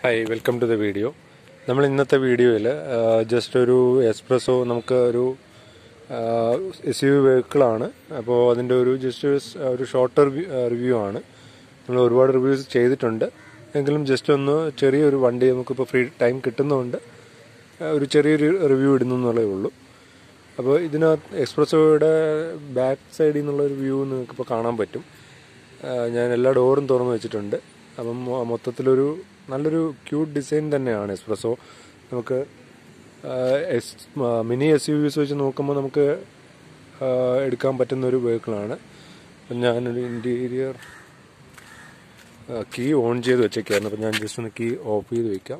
hi welcome to the video നമ്മൾ ഇന്നത്തെ വീഡിയോയിൽ ജസ്റ്റ് ഒരു എക്സ്പ്രസോ നമുക്ക് ഒരു എസ് യു വെഹിക്കിളാണ് അപ്പോൾ അതിൻ്റെ ഒരു ജസ്റ്റ് ഒരു ഷോർട്ടർ റിവ്യൂ ആണ് നമ്മൾ ഒരുപാട് റിവ്യൂസ് ചെയ്തിട്ടുണ്ട് എങ്കിലും ജസ്റ്റ് ഒന്ന് ചെറിയൊരു വണ്ടി നമുക്കിപ്പോൾ ഫ്രീ ടൈം കിട്ടുന്നതുകൊണ്ട് ആ, ഒരു ചെറിയൊരു റിവ്യൂ ഇടുന്നു എന്നുള്ളതേ ഉള്ളൂ അപ്പോൾ ഇതിനകത്ത് എക്സ്പ്രസോയുടെ ബാക്ക് സൈഡിൽ നിന്നുള്ള ഒരു വ്യൂ നിങ്ങൾക്കിപ്പോൾ കാണാൻ പറ്റും ആ, ഞാൻ എല്ലാ ഡോറും തുറന്നു വെച്ചിട്ടുണ്ട് അപ്പം മൊ- മൊത്തത്തിലൊരു നല്ലൊരു ക്യൂട്ട് ഡിസൈൻ തന്നെയാണ് എക്സ്പ്രസോ നമുക്ക് ആ, എസ് ആ, മിനി എസ് യു വിസ് വെച്ച് നോക്കുമ്പോൾ നമുക്ക് ആ, എടുക്കാൻ പറ്റുന്ന ഒരു വെഹിക്കിളാണ് അപ്പം ഞാനൊരു ഇൻറ്റീരിയർ കീ ഓൺ ചെയ്ത് വെച്ചേക്കായിരുന്നു അപ്പം ഞാൻ ജസ്റ്റ് ഒന്ന് കീ ഓഫ് ചെയ്ത് വയ്ക്കാം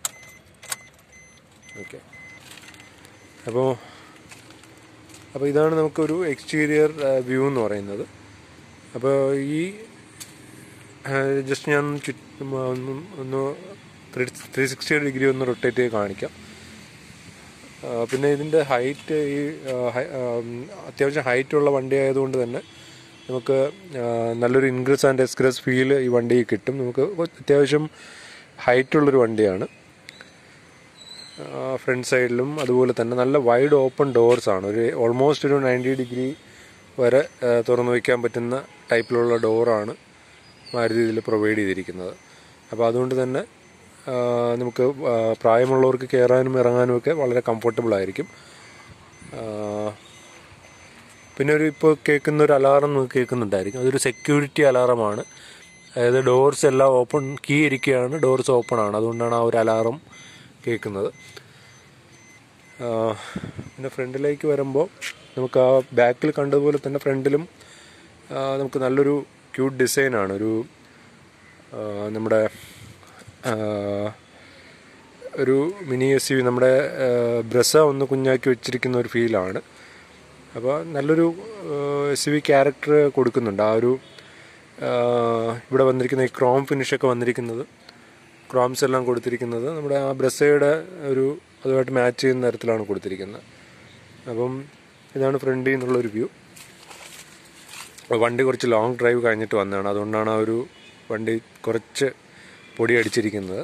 ഓക്കെ അപ്പോൾ അപ്പോൾ ഇതാണ് നമുക്കൊരു എക്സ്റ്റീരിയർ വ്യൂ എന്ന് പറയുന്നത് അപ്പോൾ ഈ ജസ്റ്റ് ഞാൻ ചുറ്റും ആ, ഒന്ന് ഒന്ന് ത്രീ ത്രീ സിക്സ്റ്റി ഡിഗ്രി ഒന്ന് റൊട്ടേറ്റ് ചെയ്ത് കാണിക്കാം ആ, പിന്നെ ഇതിൻ്റെ ഹൈറ്റ് ഈ ആ, ഹൈ- ആ, ഉം, അത്യാവശ്യം ഹൈറ്റുള്ള വണ്ടി ആയതുകൊണ്ട് തന്നെ നമുക്ക് ആ, നല്ലൊരു ഇൻഗ്രസ് ആൻഡ് എക്സ്ഗ്രസ് ഫീൽ ഈ വണ്ടി കിട്ടും നമുക്ക് അത്യാവശ്യം ഹൈറ്റുള്ളൊരു വണ്ടിയാണ് ഫ്രണ്ട് സൈഡിലും അതുപോലെ തന്നെ നല്ല വൈഡ് ഓപ്പൺ ഡോർസ് ആണ് ഒരു ഓൾമോസ്റ്റ് ഒരു നയൻറ്റി ഡിഗ്രി വരെ ആ, തുറന്നു വയ്ക്കാൻ പറ്റുന്ന ടൈപ്പിലുള്ള ഡോറാണ് മാരുതി ഇതിൽ പ്രൊവൈഡ് ചെയ്തിരിക്കുന്നത് അപ്പോൾ അതുകൊണ്ട് തന്നെ ആ, നമുക്ക് ആ, പ്രായമുള്ളവർക്ക് കയറാനും ഇറങ്ങാനും ഒക്കെ വളരെ കംഫർട്ടബിൾ ആയിരിക്കും ആ, പിന്നെ ഒരു ഇപ്പോൾ കേൾക്കുന്ന ഒരു അലാറം നിങ്ങൾക്ക് കേൾക്കുന്നുണ്ടായിരിക്കും അതൊരു സെക്യൂരിറ്റി അലാറമാണ് അതായത് ഡോർസ് എല്ലാം ഓപ്പൺ കീ ഇരിക്കുകയാണ് ഡോർസ് ഓപ്പൺ ആണ് അതുകൊണ്ടാണ് ആ ഒരു അലാറം കേൾക്കുന്നത് ആ, പിന്നെ ഫ്രണ്ടിലേക്ക് വരുമ്പോൾ നമുക്ക് ആ ബാക്കിൽ കണ്ടതുപോലെ തന്നെ ഫ്രണ്ടിലും ആ, നമുക്ക് നല്ലൊരു ക്യൂട്ട് ഡിസൈനാണ് ഒരു ആ, നമ്മുടെ ആ, ഒരു മിനി എസ് യു നമ്മുടെ ബ്രസ ഒന്ന് കുഞ്ഞാക്കി വെച്ചിരിക്കുന്ന ഒരു ഫീലാണ് അപ്പോൾ നല്ലൊരു എസ് വി ക്യാരക്ടർ കൊടുക്കുന്നുണ്ട് ആ ഒരു ആ, ഇവിടെ വന്നിരിക്കുന്ന ഈ ക്രോം ഫിനിഷൊക്കെ വന്നിരിക്കുന്നത് ക്രോംസ് എല്ലാം കൊടുത്തിരിക്കുന്നത് നമ്മുടെ ആ ബ്രസയുടെ ഒരു അതുമായിട്ട് മാച്ച് ചെയ്യുന്ന തരത്തിലാണ് കൊടുത്തിരിക്കുന്നത് അപ്പം ഇതാണ് ഫ്രണ്ടിൽ നിന്നുള്ള ഒരു വ്യൂ വണ്ടി കുറച്ച് ലോങ് ഡ്രൈവ് കഴിഞ്ഞിട്ട് വന്നതാണ് അതുകൊണ്ടാണ് ആ ഒരു വണ്ടി കുറച്ച് പൊടി അടിച്ചിരിക്കുന്നത്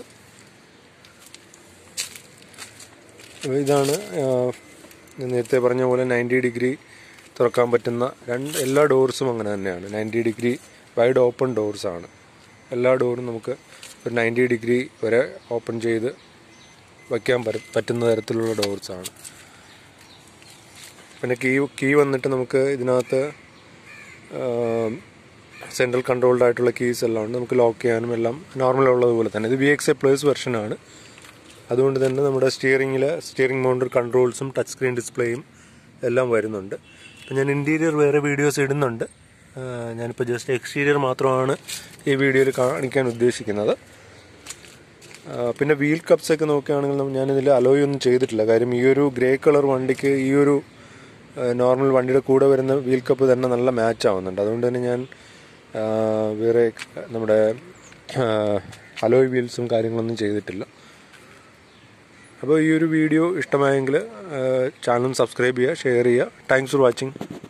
അപ്പോൾ ഇതാണ് ആ, ഞാൻ നേരത്തെ പറഞ്ഞ പോലെ നയൻറ്റി ഡിഗ്രി തുറക്കാൻ പറ്റുന്ന രണ്ട് എല്ലാ ഡോർസും അങ്ങനെ തന്നെയാണ് നയൻറ്റി ഡിഗ്രി വൈഡ് ഓപ്പൺ ഡോർസാണ് എല്ലാ ഡോറും നമുക്ക് ഒരു നയൻറ്റി ഡിഗ്രി വരെ ഓപ്പൺ ചെയ്ത് വയ്ക്കാൻ പറ്റ- പറ്റുന്ന തരത്തിലുള്ള ഡോർസാണ് പിന്നെ കീ കീ വന്നിട്ട് നമുക്ക് ഇതിനകത്ത് സെൻട്രൽ കൺട്രോൾഡ് ആയിട്ടുള്ള കീസ് എല്ലാം ഉണ്ട് നമുക്ക് ലോക്ക് ചെയ്യാനും എല്ലാം നോർമൽ ഉള്ളതുപോലെ തന്നെ ഇത് വി എക്സ് എ പ്ലസ് വെർഷനാണ് അതുകൊണ്ട് തന്നെ നമ്മുടെ സ്റ്റിയറിങ്ങിൽ സ്റ്റിയറിംഗ് മൗണ്ടർ കൺട്രോൾസും ടച്ച് സ്ക്രീൻ ഡിസ്പ്ലേയും എല്ലാം വരുന്നുണ്ട് അപ്പം ഞാൻ ഇൻറ്റീരിയർ വേറെ വീഡിയോസ് ഇടുന്നുണ്ട് ആ, ഞാനിപ്പോൾ ജസ്റ്റ് എക്സ്റ്റീരിയർ മാത്രമാണ് ഈ വീഡിയോയിൽ കാണിക്കാൻ ഉദ്ദേശിക്കുന്നത് ആ, പിന്നെ വീൽ കപ്സ് ഒക്കെ നോക്കുകയാണെങ്കിൽ നമ്മ- ഞാനിതിൽ അലോയ് ഒന്നും ചെയ്തിട്ടില്ല കാര്യം ഈ ഒരു ഗ്രേ കളർ വണ്ടിക്ക് ഈ ഒരു നോർമൽ വണ്ടിയുടെ കൂടെ വരുന്ന വീൽ കപ്പ് തന്നെ നല്ല മാച്ച് ആവുന്നുണ്ട് അതുകൊണ്ട് തന്നെ ഞാൻ ആ, വേറെ നമ്മുടെ അലോയ് വീൽസും കാര്യങ്ങളൊന്നും ചെയ്തിട്ടില്ല അപ്പോൾ ഈ ഒരു വീഡിയോ ഇഷ്ടമായെങ്കിൽ ചാനൽ സബ്സ്ക്രൈബ് ചെയ്യുക ഷെയർ ചെയ്യുക താങ്ക്സ് ഫോർ വാച്ചിങ്